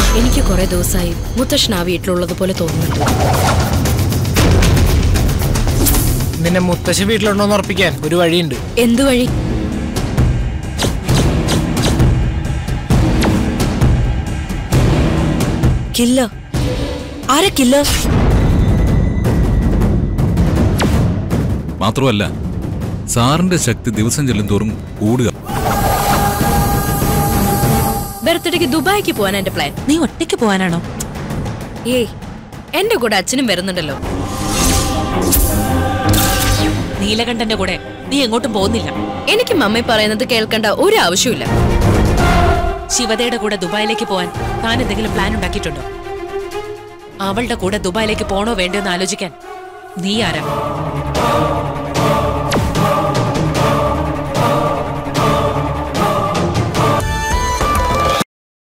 എനിക്ക് കുറെ ദിവസമായി മുത്തശ്ശൻ ആ വീട്ടിലുള്ളത് പോലെ തോന്നുന്നുണ്ട് നിന്നെ മുത്തശ്ശി വീട്ടിലുണ്ടോന്ന് ഉറപ്പിക്കാൻ ഒരു വഴിയുണ്ട് എന്തു വഴി കില്ല ആരാ കില്ല മാത്രമല്ല സാറിന്റെ ശക്തി ദിവസം ചെല്ലുന്തോറും കൂടുക ബർത്ത്ഡേക്ക് ദുബായിക്ക് പോവാൻ എന്റെ പ്ലാൻ നീ ഒറ്റയ്ക്ക് പോവാനാണോ ഏയ് എന്റെ കൂടെ അച്ഛനും വരുന്നുണ്ടല്ലോ നീലകണ്ഠന്റെ കൂടെ നീ എങ്ങോട്ടും പോകുന്നില്ല എനിക്ക് മമ്മി പറയുന്നത് കേൾക്കേണ്ട ഒരു ആവശ്യമില്ല ശിവതയുടെ കൂടെ ദുബായിലേക്ക് പോവാൻ താൻ എന്തെങ്കിലും പ്ലാൻ ഉണ്ടാക്കിയിട്ടുണ്ടോ അവളുടെ കൂടെ ദുബായിലേക്ക് പോണോ വേണ്ടോ എന്ന് ആലോചിക്കാൻ നീ ആരാ